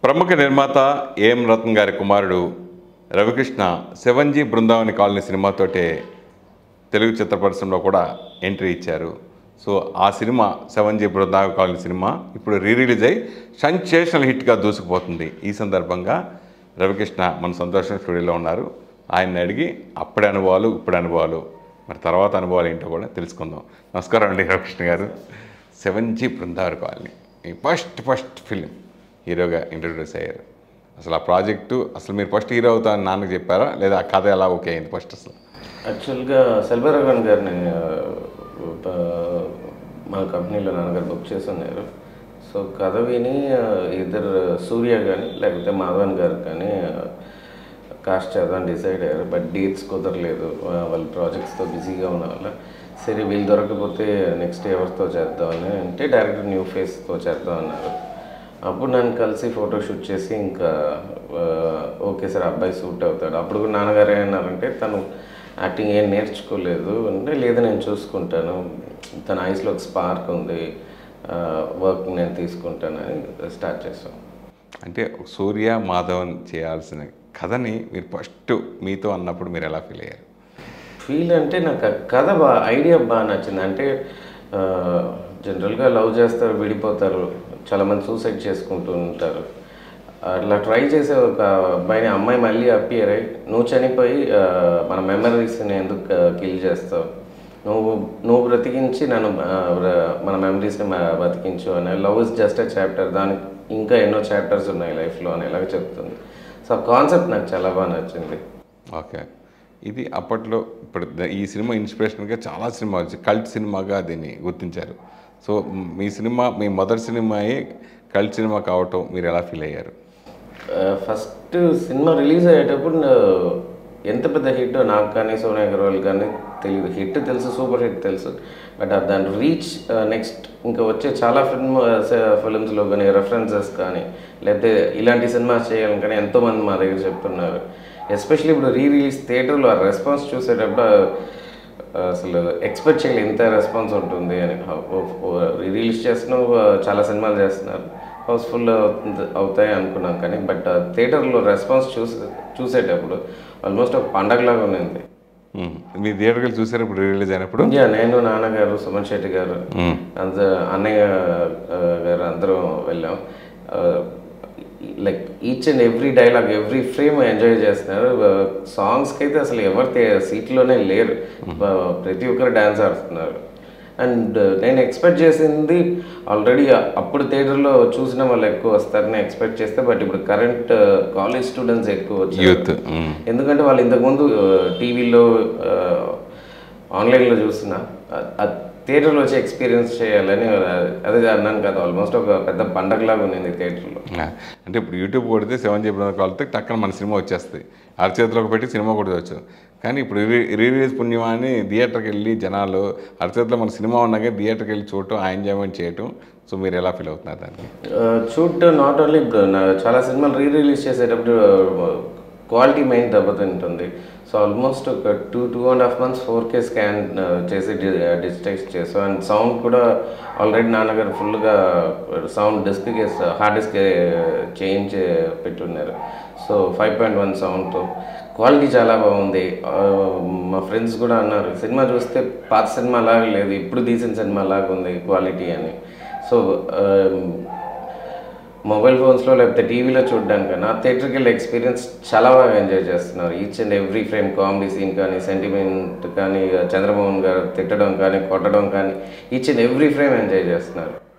ప్రముఖ నిర్మాత ఏఎం రత్న్ గారి కుమారుడు Ravikrishna seven G Brindavani colony సినిమాతోటే తెలుగు చిత్ర పరిశ్రమలో కూడా ఎంట్రీ ఇచ్చారు సో ఆ cinema seven G Brindavani colony cinema ఇప్పుడు రీ రిలీజ్ అయ్యి సెన్సేషనల్ హిట్గా దూసుకుపోతుంది ఈ సందర్భంగా రవికృష్ణ మన సంతోషం స్టూడియోలో ఉన్నారు ఆయన్ని అడిగి అప్పటి అనుభవాలు ఇప్పుడు అనుభవాలు మరి తర్వాత అనుభవాలు ఏంటో కూడా తెలుసుకుందాం నమస్కారం అండి రవికృష్ణ గారు సెవెన్ జీ బృందావని కాలనీ మీ ఫస్ట్ ఫస్ట్ ఫిలిం హీరోగా ఇంట్రడ్యూస్ అయ్యారు అసలు ఆ ప్రాజెక్టు అసలు మీరు ఫస్ట్ హీరో అవుతారని నాన్నకి చెప్పారా లేదా ఆ కథ ఎలా ఓకే అయింది ఫస్ట్ అసలు యాక్చువల్గా సెల్వరాఘవన్ గారిని ఆ, ప- మా కంపెనీలో నాన్నగారు బుక్ చేసి ఉన్నారు సో కథ విని ఆ, ఇద్దరు సూర్య కానీ లేకపోతే మాధవన్ గారు కానీ కాస్ట్ చేద్దాం డిసైడ్ అయ్యారు బట్ డేట్స్ కుదరలేదు ఆ, వాళ్ళ ప్రాజెక్ట్స్తో బిజీగా ఉన్న వల్ల సరే వీళ్ళు దొరకకపోతే నెక్స్ట్ ఎవరితో చేద్దామని అంటే డైరెక్ట్ న్యూ ఫేస్తో చేద్దాం అన్నారు అప్పుడు నన్ను కలిసి ఫోటో షూట్ చేసి ఇంకా ఆ, ఓకే సార్ అబ్బాయి సూట్ అవుతాడు అప్పుడు కూడా నాన్నగారు ఏమన్నారంటే తను యాక్టింగ్ ఏం నేర్చుకోలేదు అంటే లేదు నేను చూసుకుంటాను తన ఐస్లో ఒక స్పార్క్ ఉంది వర్క్ నేను తీసుకుంటానని స్టార్ట్ చేసాం అంటే సూర్య మాధవన్ చేయాల్సిన కథని మీరు ఫస్ట్ మీతో అన్నప్పుడు మీరు ఎలా ఫీల్ అయ్యారు ఫీల్ అంటే నాకు ఆ కథ బా ఐడియా బాగా నచ్చింది అంటే జనరల్గా లవ్ చేస్తారు విడిపోతారు చాలామంది సూసైడ్ చేసుకుంటూ ఉంటారు అట్లా ట్రై చేసే ఒక అబ్బాయిని అమ్మాయి మళ్ళీ అపియర్ అయ్యి నువ్వు చనిపోయి ఆ, మన మెమరీస్ని ఎందుకు కిల్ చేస్తావు నువ్వు నువ్వు బ్రతికించి నన్ను ఆ, బ్ర- మన మెమరీస్ని బతికించు అని love is just a chapter దానికి ఇంకా ఎన్నో చాప్టర్స్ ఉన్నాయి లైఫ్లో అని ఎలాగ చెప్తుంది సో ఆ కాన్సెప్ట్ నాకు చాలా బాగా నచ్చింది ఓకే ఇది అప్పట్లో ఇప్పుడు ద- ఈ సినిమా ఇన్స్పిరేషన్గా చాలా సినిమా వచ్చి కల్ట్ సినిమాగా దీన్ని గుర్తించారు సో మ్, మీ సినిమా మీ మొదటి సినిమాయే కల్ట్ సినిమా కావటం మీరు ఎలా ఫీల్ అయ్యారు ఫస్ట్ సినిమా రిలీజ్ అయ్యేటప్పుడు నా- ఎంత పెద్ద హిట్ నాకు కానీ సోనియా అగర్వాల్ కానీ తెలియదు హిట్ తెలుసు సూపర్ హిట్ తెలుసు బట్ దాని రీచ్ నెక్స్ట్ ఇంకా వచ్చే చాలా ఫిల్మ్ ఫిల్మ్స్లో కానీ రెఫరెన్సెస్ కానీ లేకపోతే ఇలాంటి సినిమాస్ చేయాలని కానీ ఎంతోమంది మా దగ్గర చెప్తున్నారు ఎస్పెషల్లీ ఇప్పుడు రీ రిలీజ్ థియేటర్లో ఆ రెస్పాన్స్ చూసేటప్పుడు అసలు ఎక్స్పెక్ట్ చేయలేదు ఇంత రెస్పాన్స్ ఉంటుంది అని రిలీజ్ చేస్తున్నావు చాలా సినిమాలు చేస్తున్నారు హౌస్ఫుల్ అవుతాయి అనుకున్నాం కానీ బట్ థియేటర్లో రెస్పాన్స్ చూసే చూసేటప్పుడు ఆల్మోస్ట్ ఒక పండగలాగా ఉన్నింది మ్, మీ థియేటర్కి వెళ్ళి చూసారు ఇప్పుడు రిలీజ్ అయినప్పుడు యా నేను నాన్నగారు సుమన్ శెట్టి గారు మ్, అంత అన్నయ్య ఆ, గారు అందరం వెళ్ళాం like each and every dialogue every frame enjoy చేస్తున్నారు సాంగ్స్కి అయితే అసలు ఎవరి సీట్లోనే లేరు బ- ప్రతి ఒక్కరు డ్యాన్స్ ఆడుతున్నారు అండ్ నేను ఎక్స్పెక్ట్ చేసింది ఆల్రెడీ అప్పుడు థియేటర్లో చూసిన వాళ్ళు ఎక్కువ వస్తారని ఎక్స్పెక్ట్ చేస్తే బట్ ఇప్పుడు కరెంట్ కాలేజ్ స్టూడెంట్స్ ఎక్కువ వచ్చారు యూత్ మ్, ఎందుకంటే వాళ్ళు ఇంతకుముందు టీవీలో ఆన్లైన్లో చూసిన థియేటర్లో వచ్చి ఎక్స్పీరియన్స్ చేయాలని అదే అన్నాను కదా ఆల్మోస్ట్ ఒక పెద్ద పండగలాగా ఉంది థియేటర్లో ఆ, అంటే ఇప్పుడు యూట్యూబ్ కొడితే సెవెన్ చెప్పిన కాలితే టక్కన మన సినిమా వచ్చేస్తుంది అరచేతిలోకి పెట్టి సినిమా కొట్టవచ్చు కానీ ఇప్పుడు రీ రిలీజ్ పుణ్యమా అని థియేటర్కి వెళ్ళి జనాలు అరచేతిలో మన సినిమా ఉన్నాక థియేటర్కి వెళ్ళి చూడటం ఆ ఎంజాయ్మెంట్ చేయటం సో మీరు ఎలా ఫీల్ అవుతున్నారు దానికి చూడటం నాట్ ఓన్లీ ఇప్పుడు నా- చాలా సినిమాలు రీ రిలీజ్ చేసేటప్పుడు క్వాలిటీ మెయిన్ దెబ్బతింటుంది సో ఆల్మోస్ట్ ఒక two two and half months four K scan చేసి డిజిటైజ్ చేసాం అండ్ సౌండ్ కూడా ఆల్రెడీ నాన్నగారు ఫుల్గా సౌండ్ డిస్క్కి హార్డ్ డిస్క్ చేంజ్ పెట్టున్నారు సో ఫైవ్ పాయింట్ వన్ సౌండ్తో క్వాలిటీ చాలా బాగుంది ఆ, మా ఫ్రెండ్స్ కూడా అన్నారు సినిమా చూస్తే పాత సినిమా లాగా లేదు ఇప్పుడు తీసిన సినిమా లాగా ఉంది క్వాలిటీ అని సో మొబైల్ ఫోన్స్లో లేకపోతే టీవీలో చూడడానికన్నా థియేటర్కి వెళ్ళే ఎక్స్పీరియన్స్ చాలా బాగా ఎంజాయ్ చేస్తున్నారు each and every frame comedy scene కానీ సెంటిమెంట్ కానీ చంద్రమోహన్ గారు తిట్టడం కానీ కొట్టడం కానీ each and every frame enjoy చేస్తున్నారు